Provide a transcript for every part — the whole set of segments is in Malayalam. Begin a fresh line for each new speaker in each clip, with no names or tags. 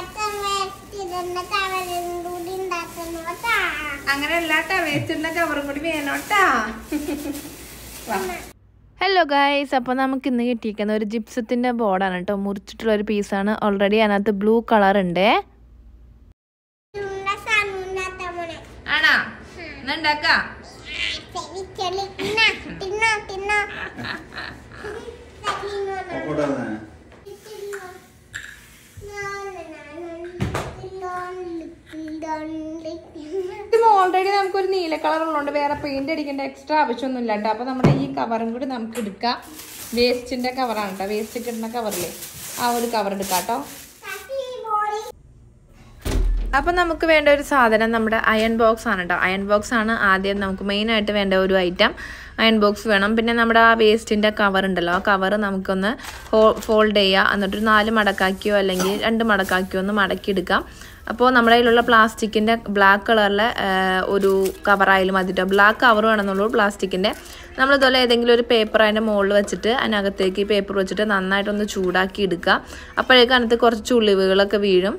അങ്ങനെ അല്ലാട്ടാ വേസ്റ്റിടുന്ന കവറും കൂടി വേണോട്ടാ വാ
ഹലോ ഗൈസ് അപ്പോൾ നമുക്ക് ഇന്ന് കിട്ടിയിരിക്കുന്ന ഒരു ജിപ്സത്തിൻ്റെ ബോർഡാണ് കേട്ടോ മുറിച്ചിട്ടുള്ള ഒരു പീസാണ് ഓൾറെഡി അതിനകത്ത് ബ്ലൂ കളർ ഉണ്ട്
ആണാ ഉണ്ടാക്കാ ഇത് ഓൾറെഡി നമുക്കൊരു നീല കളർ ഉള്ളതുകൊണ്ട് വേറെ പെയിന്റ് അടിക്കേണ്ട എക്സ്ട്രാ ആവശ്യമൊന്നുമില്ല കേട്ടോ അപ്പൊ നമ്മുടെ ഈ കവറും കൂടി നമുക്ക് എടുക്കാം വേസ്റ്റിന്റെ കവറാണ് കേട്ടോ വേസ്റ്റ് കിട്ടുന്ന കവറില്ലേ ആ ഒരു കവർ എടുക്കാം കേട്ടോ അപ്പം നമുക്ക് വേണ്ട ഒരു സാധനം നമ്മുടെ അയൺ ബോക്സ് ആണ് കേട്ടോ അയൺ ബോക്സ് ആണ് ആദ്യം നമുക്ക് മെയിനായിട്ട് വേണ്ട ഒരു ഐറ്റം അയൺ ബോക്സ് വേണം പിന്നെ നമ്മുടെ ആ വേസ്റ്റിൻ്റെ കവർ ഉണ്ടല്ലോ ആ കവർ നമുക്കൊന്ന് ഹോ ഫോൾഡ് ചെയ്യുക എന്നിട്ടൊരു നാല് മടക്കാക്കിയോ അല്ലെങ്കിൽ രണ്ട് മടക്കാക്കിയോ ഒന്ന് മടക്കിയെടുക്കാം അപ്പോൾ നമ്മുടെ കയ്യിലുള്ള പ്ലാസ്റ്റിക്കിൻ്റെ ബ്ലാക്ക് കളറിലെ ഒരു കവറായാലും മതി കേട്ടോ ബ്ലാക്ക് കവർ വേണമെന്നുള്ളൂ പ്ലാസ്റ്റിക്കിൻ്റെ നമ്മളിതുപോലെ ഏതെങ്കിലും ഒരു പേപ്പർ അതിൻ്റെ മുകളിൽ വെച്ചിട്ട് അതിനകത്തേക്ക് ഈ പേപ്പർ വെച്ചിട്ട് നന്നായിട്ടൊന്ന് ചൂടാക്കി എടുക്കുക അപ്പോഴേക്കും അതിനകത്ത് കുറച്ച് ചുളിവുകളൊക്കെ വീഴും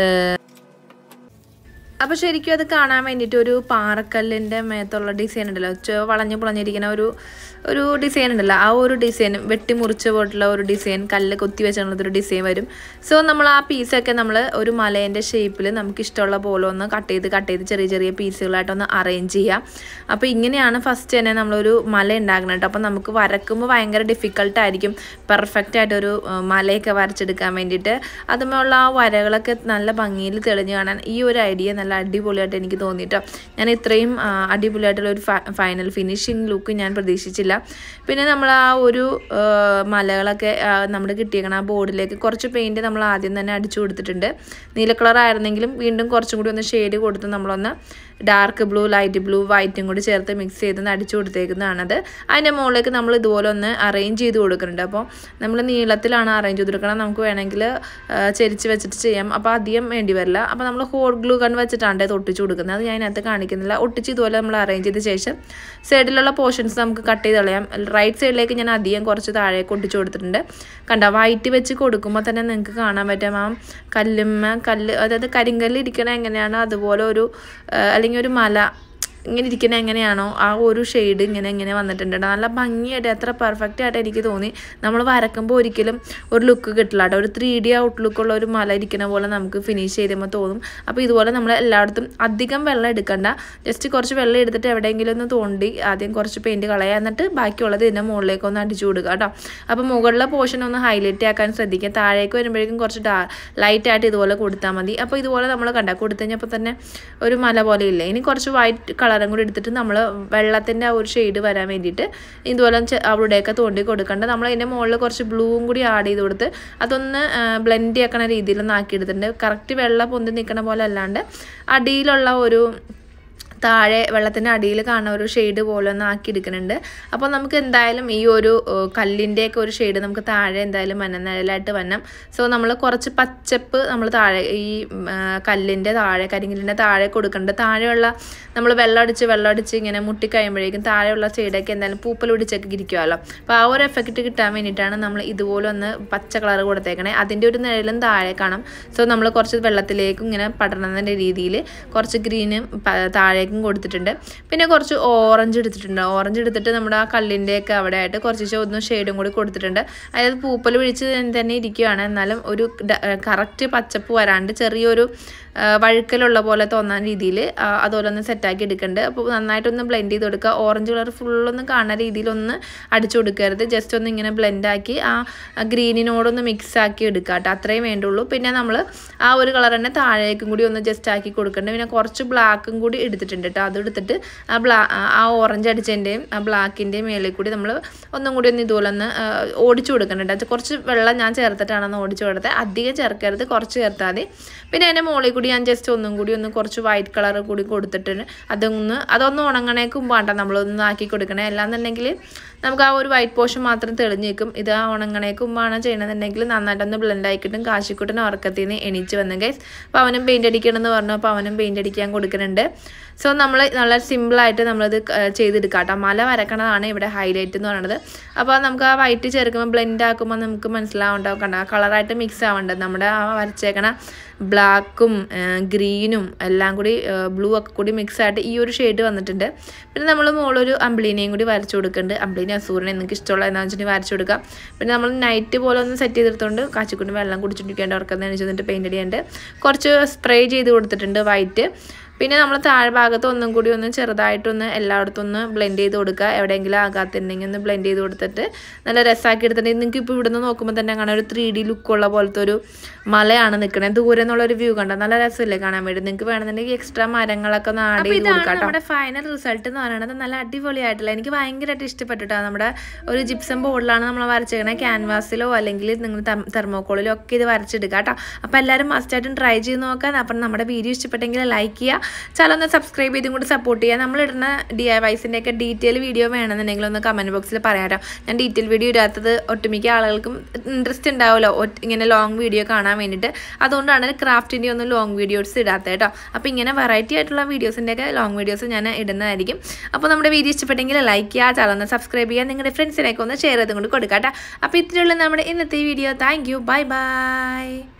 അപ്പോൾ ശരിക്കും അത് കാണാൻ വേണ്ടിയിട്ട് ഒരു പാറക്കല്ലിൻ്റെ മേത്തുള്ള ഡിസൈൻ ഉണ്ടല്ലോ ചെ- വളഞ്ഞു പുളഞ്ഞിരിക്കുന്ന ഒരു ഒരു ഡിസൈൻ ഉണ്ടല്ലോ ആ ഒരു ഡിസൈൻ വെട്ടിമുറിച്ച പോയിട്ടുള്ള ഒരു ഡിസൈൻ കല്ല് കൊത്തി വെച്ചുള്ളൊരു ഡിസൈൻ വരും സോ നമ്മൾ ആ പീസൊക്കെ നമ്മൾ ഒരു മലേൻ്റെ ഷേപ്പിൽ നമുക്ക് ഇഷ്ടമുള്ള പോലെ ഒന്ന് കട്ട് ചെയ്ത് കട്ട് ചെയ്ത് ചെറിയ ചെറിയ പീസുകളായിട്ടൊന്ന് അറേഞ്ച് ചെയ്യാം അപ്പോൾ ഇങ്ങനെയാണ് ഫസ്റ്റ് തന്നെ നമ്മളൊരു മല ഉണ്ടാക്കുന്നത് കേട്ടോ അപ്പോൾ നമുക്ക് വരക്കുമ്പോൾ ഭയങ്കര ഡിഫിക്കൽട്ടായിരിക്കും പെർഫെക്റ്റ് ആയിട്ടൊരു ആ, മലയൊക്കെ വരച്ചെടുക്കാൻ വേണ്ടിയിട്ട് അതുമുള്ള ആ വരകളൊക്കെ നല്ല ഭംഗിയിൽ തെളിഞ്ഞ് കാണാൻ ഈ ഒരു ഐഡിയ നല്ല അടിപൊളിയായിട്ട് എനിക്ക് തോന്നിട്ടോ ഞാൻ ഇത്രയും ആ, അടിപൊളിയായിട്ടുള്ള ഒരു ഫൈനൽ ഫിനിഷിങ് ലുക്ക് ഞാൻ പ്രതീക്ഷിച്ചില്ല പിന്നെ നമ്മൾ ആ ഒരു ആ, മലകളൊക്കെ ആ, നമ്മുടെ കിട്ടിയേക്കണ ആ ബോർഡിലേക്ക് കുറച്ച് പെയിൻറ്റ് നമ്മൾ ആദ്യം തന്നെ അടിച്ചു കൊടുത്തിട്ടുണ്ട് നീല കളർ ആയിരുന്നെങ്കിലും വീണ്ടും കുറച്ചും കൂടി ഒന്ന് ഷെയ്ഡ് കൊടുത്ത് നമ്മളൊന്ന് ഡാർക്ക് ബ്ലൂ ലൈറ്റ് ബ്ലൂ വൈറ്റും കൂടി ചേർത്ത് മിക്സ് ചെയ്ത് ഒന്ന് അടിച്ചു കൊടുത്തേക്കുന്നതാണത് അതിൻ്റെ മുകളിലേക്ക് നമ്മൾ ഇതുപോലെ ഒന്ന് അറേഞ്ച് ചെയ്ത് കൊടുക്കുന്നുണ്ട് അപ്പോൾ നമ്മൾ നീളത്തിലാണ് അറേഞ്ച് ചെയ്ത് കൊടുക്കണം നമുക്ക് വേണമെങ്കിൽ ചെരിച്ച് വെച്ചിട്ട് ചെയ്യാം അപ്പോൾ അധികം വേണ്ടി വരില്ല അപ്പോൾ നമ്മൾ ഹോട്ട് ഗ്ലൂ ഗൺ വെച്ചിട്ടാണ് ഇത് ഒട്ടിച്ച് കൊടുക്കുന്നത് അത് ഞാൻ അതിനകത്ത് കാണിക്കുന്നില്ല ഒട്ടിച്ച് ഇതുപോലെ നമ്മൾ അറേഞ്ച് ചെയ്ത ശേഷം സൈഡിലുള്ള പോർഷൻസ് നമുക്ക് കട്ട് ചെയ്ത് കളയാം റൈറ്റ് സൈഡിലേക്ക് ഞാൻ അധികം കുറച്ച് താഴേക്ക് ഒട്ടിച്ച് കൊടുത്തിട്ടുണ്ട് കണ്ട വൈറ്റ് വെച്ച് കൊടുക്കുമ്പോൾ തന്നെ നിങ്ങൾക്ക് കാണാൻ പറ്റും ആ കല്ലുമ്മ കല്ല് അതായത് കരിങ്കല്ല് ഇരിക്കണ എങ്ങനെയാണോ അതുപോലെ ഒരു ആ, അല്ലെങ്കിൽ ഒരു മല ഇങ്ങനെ ഇരിക്കുന്ന എങ്ങനെയാണോ ആ ഒരു ഷെയ്ഡ് ഇങ്ങനെ ഇങ്ങനെ വന്നിട്ടുണ്ട് ട്ടോ. നല്ല ഭംഗിയായിട്ട് എത്ര പെർഫെക്റ്റ് ആയിട്ട് എനിക്ക് തോന്നി നമ്മൾ വരക്കുമ്പോൾ ഒരിക്കലും ഒരു ലുക്ക് കിട്ടില്ല കേട്ടോ ഒരു ത്രീ ഡി ഔട്ട്ലുക്കുള്ള ഒരു മല ഇരിക്കുന്ന പോലെ നമുക്ക് ഫിനിഷ് ചെയ്യുമ്പോൾ തോന്നും അപ്പോൾ ഇതുപോലെ നമ്മൾ എല്ലായിടത്തും അധികം വെള്ളം എടുക്കണ്ട ജസ്റ്റ് കുറച്ച് വെള്ളം എടുത്തിട്ട് എവിടെയെങ്കിലും ഒന്ന് തോണ്ടി ആദ്യം കുറച്ച് പെയിൻറ്റ് കളയുക എന്നിട്ട് ബാക്കിയുള്ളത് ഇതിൻ്റെ മുകളിലേക്ക് ഒന്ന് അടിച്ചു കൊടുക്കുക കേട്ടോ അപ്പോൾ മുകളിലെ പോർഷൻ ഒന്ന് ഹൈലൈറ്റ് ആക്കാൻ ശ്രദ്ധിക്കുക താഴേക്ക് വരുമ്പോഴേക്കും കുറച്ച് ഡാ ലൈറ്റ് ആയിട്ട് ഇതുപോലെ കൊടുത്താൽ മതി അപ്പോൾ ഇതുപോലെ നമ്മൾ കണ്ട കൊടുത്തു കഴിഞ്ഞപ്പോൾ തന്നെ ഒരു മല പോലെ ഇല്ലേ ഇനി കുറച്ച് വൈറ്റ് കളറും കൂടി എടുത്തിട്ട് നമ്മൾ വെള്ളത്തിൻ്റെ ആ ഒരു ഷെയ്ഡ് വരാൻ വേണ്ടിയിട്ട് ഇതുപോലെ ചെ- അവിടെയൊക്കെ തോണ്ടി കൊടുക്കണ്ട നമ്മൾ അതിൻ്റെ മുകളിൽ കുറച്ച് ബ്ലൂവും കൂടി ആഡ് ചെയ്ത് കൊടുത്ത് അതൊന്ന് ബ്ലെൻഡ് ആക്കണ രീതിയിലൊന്ന് ആക്കിയെടുത്തിട്ടുണ്ട് കറക്റ്റ് വെള്ളം പൊന്തി നിൽക്കണ പോലെ അല്ലാണ്ട് അടിയിലുള്ള ഒരു താഴെ വെള്ളത്തിൻ്റെ അടിയിൽ കാണുന്ന ഒരു ഷെയ്ഡ് പോലെ ഒന്ന് ആക്കി എടുക്കുന്നുണ്ട് അപ്പോൾ നമുക്ക് എന്തായാലും ഈ ഒരു കല്ലിൻ്റെയൊക്കെ ഒരു ഷെയ്ഡ് നമുക്ക് താഴെ എന്തായാലും വനം നിഴലായിട്ട് വരണം സോ നമ്മൾ കുറച്ച് പച്ചപ്പ് നമ്മൾ താഴെ ഈ കല്ലിൻ്റെ താഴെ കരിങ്കല്ലിൻ്റെ താഴെ കൊടുക്കുന്നുണ്ട് താഴെയുള്ള നമ്മൾ വെള്ളമടിച്ച് വെള്ളമടിച്ച് ഇങ്ങനെ മുട്ടിക്കഴിയുമ്പോഴേക്കും താഴെയുള്ള ഷെയ്ഡൊക്കെ എന്തായാലും പൂപ്പൽ പിടിച്ചൊക്കെ ഇരിക്കുമല്ലോ അപ്പോൾ ആ ഒരു എഫക്റ്റ് കിട്ടാൻ വേണ്ടിയിട്ടാണ് നമ്മൾ ഇതുപോലെ ഒന്ന് പച്ച കളർ കൊടുത്തേക്കണേ അതിൻ്റെ ഒരു നിഴലും താഴെ കാണാം സോ നമ്മൾ കുറച്ച് വെള്ളത്തിലേക്കും ഇങ്ങനെ പടർന്നതിൻ്റെ രീതിയിൽ കുറച്ച് ഗ്രീനും താഴേക്കും കൊടുത്തിട്ടുണ്ട് പിന്നെ കുറച്ച് ഓറഞ്ച് എടുത്തിട്ടുണ്ട് ഓറഞ്ച് എടുത്തിട്ട് നമ്മുടെ ആ കല്ലിൻ്റെയൊക്കെ അവിടെ ആയിട്ട് കുറച്ച് ഒന്ന് ഷെയ്ഡും കൂടി കൊടുത്തിട്ടുണ്ട് അതായത് പൂപ്പൽ പിടിച്ച് തന്നെ ഇരിക്കുകയാണ് എന്നാലും ഒരു കറക്റ്റ് പച്ചപ്പ് വരാണ്ട് ചെറിയൊരു ആ, വഴുക്കലുള്ള പോലെ തോന്നാൻ രീതിയിൽ അതുപോലെ ഒന്ന് സെറ്റാക്കി എടുക്കുന്നുണ്ട് അപ്പോൾ നന്നായിട്ടൊന്ന് ബ്ലെൻഡ് ചെയ്ത് കൊടുക്കുക ഓറഞ്ച് കളർ ഫുള്ളൊന്ന് കാണുന്ന രീതിയിലൊന്ന് അടിച്ചു കൊടുക്കരുത് ജസ്റ്റ് ഒന്ന് ഇങ്ങനെ ബ്ലെൻഡ് ആക്കി ആ ഗ്രീനിനോടൊന്ന് മിക്സ് ആക്കി എടുക്കുക കേട്ടോ അത്രയും വേണ്ടുള്ളൂ പിന്നെ നമ്മൾ ആ ഒരു കളർ തന്നെ താഴേക്കും കൂടി ഒന്ന് ജസ്റ്റ് ആക്കി കൊടുക്കുന്നുണ്ട് പിന്നെ കുറച്ച് ബ്ലാക്കും കൂടി എടുത്തിട്ടുണ്ട് കേട്ടോ അത് എടുത്തിട്ട് ആ ബ്ലാ ആ ഓറഞ്ച് അടിച്ചതിൻ്റെയും ആ ബ്ലാക്കിൻ്റെയും മേളിൽ കൂടി നമ്മൾ ഒന്നും കൂടി ഒന്ന് ഇതുപോലെ ഒന്ന് ആ, ഓടിച്ചു കൊടുക്കുന്നുണ്ട് അത് കുറച്ച് വെള്ളം ഞാൻ ചേർത്തിട്ടാണ് ഒന്ന് ഓടിച്ചു കൊടുത്തത് അധികം ചേർക്കരുത് കുറച്ച് ചേർത്താൽ മതി പിന്നെ അതിൻ്റെ മുകളിൽ കൂടി കൂടി ഞാൻ ജസ്റ്റ് ഒന്നും കൂടി ഒന്ന് കുറച്ച് വൈറ്റ് കളർ കൂടി കൊടുത്തിട്ട് അതൊന്ന് അതൊന്ന് ഉണങ്ങണേക്ക് മുമ്പാട്ടോ നമ്മളൊന്ന് ആക്കി കൊടുക്കണേ അല്ലാന്നുണ്ടെങ്കിൽ നമുക്ക് ആ ഒരു വൈറ്റ് പോർഷൻ മാത്രം തെളിഞ്ഞ് നിൽക്കും ഇത് ആ ഉണങ്ങണേക്ക് മുമ്പാണ് ചെയ്യണമെന്നുണ്ടെങ്കിൽ നന്നായിട്ടൊന്ന് ബ്ലെൻഡ് ആക്കിയിട്ടും കാശിക്കുട്ടൻ ഉറക്കത്തിൽ നിന്ന് എണീച്ച് വന്നു ഗൈസ് അപ്പോൾ അവനും പെയിൻ്റ് അടിക്കണം എന്ന് പറഞ്ഞു അപ്പോൾ അവനും പെയിൻ്റ് അടിക്കാൻ കൊടുക്കുന്നുണ്ട് സോ നമ്മൾ നല്ല സിമ്പിളായിട്ട് നമ്മളത് ചെയ്തെടുക്കാം കേട്ടോ മല വരക്കണതാണ് ഇവിടെ ഹൈലൈറ്റ് എന്ന് പറയുന്നത് അപ്പോൾ നമുക്ക് ആ വൈറ്റ് ചേർക്കുമ്പോൾ ബ്ലെൻഡ് ആക്കുമ്പോൾ നമുക്ക് മനസ്സിലാവുണ്ടാവും കണ്ട കളറായിട്ട് മിക്സ് ആവേണ്ടത് നമ്മുടെ ആ വരച്ചേക്കണ ബ്ലാക്കും ഗ്രീനും എല്ലാം കൂടി ബ്ലൂ ഒക്കെ കൂടി മിക്സ് ആയിട്ട് ഈ ഒരു ഷെയ്ഡ് വന്നിട്ടുണ്ട് പിന്നെ നമ്മൾ മുകളൊരു അമ്പിളീനെയും കൂടി വരച്ചു കൊടുക്കുന്നുണ്ട് അമ്പിളീനെ അസൂറിനെ നിങ്ങൾക്ക് ഇഷ്ടമുള്ള എന്താണെന്ന് വെച്ചിട്ടുണ്ടെങ്കിൽ വരച്ചു കൊടുക്കാം പിന്നെ നമ്മൾ നൈറ്റ് പോലെ ഒന്ന് സെറ്റ് ചെയ്തെടുത്തുകൊണ്ട് കാച്ചിക്കൊണ്ട് വെള്ളം കുടിച്ചിട്ടിരിക്കേണ്ട ഉറക്കം എണീച്ച് വന്നിട്ട് പെയിൻ്റ് അടിയുണ്ട് കുറച്ച് സ്പ്രേ ചെയ്ത് കൊടുത്തിട്ടുണ്ട് വൈറ്റ് പിന്നെ നമ്മൾ താഴ്ഭാഗത്ത് ഒന്നും കൂടി ഒന്ന് ചെറുതായിട്ടൊന്ന് എല്ലായിടത്തും ഒന്ന് ബ്ലെൻഡ് ചെയ്ത് കൊടുക്കുക എവിടെയെങ്കിലും ആകാത്തുണ്ടെങ്കിൽ ഒന്ന് ബ്ലെൻഡ് ചെയ്ത് കൊടുത്തിട്ട് നല്ല രസമാക്കി എടുത്തിട്ടുണ്ടെങ്കിൽ നിങ്ങൾക്ക് ഇപ്പോൾ ഇവിടുന്ന് നോക്കുമ്പോൾ തന്നെ കാണാൻ ഒരു ത്രീ ഡി ലുക്കുള്ള പോലത്തെ ഒരു മലയാണ് നിൽക്കണത് ദൂരെ നിന്നുള്ളൊരു വ്യൂ കണ്ടോ നല്ല രസമില്ലേ കാണാൻ വേണ്ടി നിങ്ങൾക്ക് വേണമെന്നുണ്ടെങ്കിൽ എക്സ്ട്രാ മരങ്ങളൊക്കെ ഒന്ന് ആഡ് ചെയ്ത് കൊടുക്കാം നമ്മുടെ ഫൈനൽ റിസൾട്ട് എന്ന് പറയുന്നത് നല്ല അടിപൊളിയായിട്ടുള്ള എനിക്ക് ഭയങ്കരമായിട്ട് ഇഷ്ടപ്പെട്ടിട്ടാണ് നമ്മുടെ ഒരു ജിപ്സം ബോർഡിലാണ് നമ്മൾ വരച്ചേക്കണത് ക്യാൻവാസിലോ അല്ലെങ്കിൽ നിങ്ങൾ തെർമോക്കോളിലോ ഒക്കെ ഇത് വരച്ചെടുക്കുക കേട്ടോ അപ്പോൾ എല്ലാവരും മസ്റ്റായിട്ടും ട്രൈ ചെയ്ത് നോക്കാം അപ്പം നമ്മുടെ വീഡിയോ ഇഷ്ടപ്പെട്ടെങ്കിൽ ലൈക്ക് ചെയ്യുക ചാനൽ ഒന്ന് സബ്സ്ക്രൈബ് ചെയ്തും കൂടി സപ്പോർട്ട് ചെയ്യുക നമ്മളിടുന്ന ഡി ഐ വൈസിൻ്റെ ഒക്കെ ഡീറ്റെയിൽ വീഡിയോ വേണമെന്നുണ്ടെങ്കിൽ ഒന്ന് കമൻറ്റ് ബോക്സിൽ പറയാം ഞാൻ ഡീറ്റെയിൽ വീഡിയോ ഇടാത്തത് ഒട്ടുമിക്ക ആളുകൾക്കും ഇൻട്രസ്റ്റ് ഉണ്ടാവുമല്ലോ ഇങ്ങനെ ലോങ് വീഡിയോ കാണാൻ വേണ്ടിയിട്ട് അതുകൊണ്ടാണ് ക്രാഫ്റ്റിൻ്റെ ഒന്നും ലോങ് വീഡിയോസ് ഇടാത്തത് കേട്ടോ അപ്പോൾ ഇങ്ങനെ വെറൈറ്റി ആയിട്ടുള്ള വീഡിയോസിൻ്റെ ഒക്കെ ലോങ് വീഡിയോസ് ഞാൻ ഇടുന്നതായിരിക്കും അപ്പോൾ നമ്മുടെ വീഡിയോ ഇഷ്ടപ്പെട്ടെങ്കിൽ ലൈക്ക് ചെയ്യുക ചാനൽ ഒന്ന് സബ്സ്ക്രൈബ് ചെയ്യുക നിങ്ങളുടെ ഫ്രണ്ട്സിനൊക്കെ ഒന്ന് ഷെയർ ചെയ്തും കൊണ്ട് കൊടുക്കാം കേട്ടോ അപ്പോൾ ഇത്രയുള്ള നമ്മുടെ ഇന്നത്തെ video thank you bye by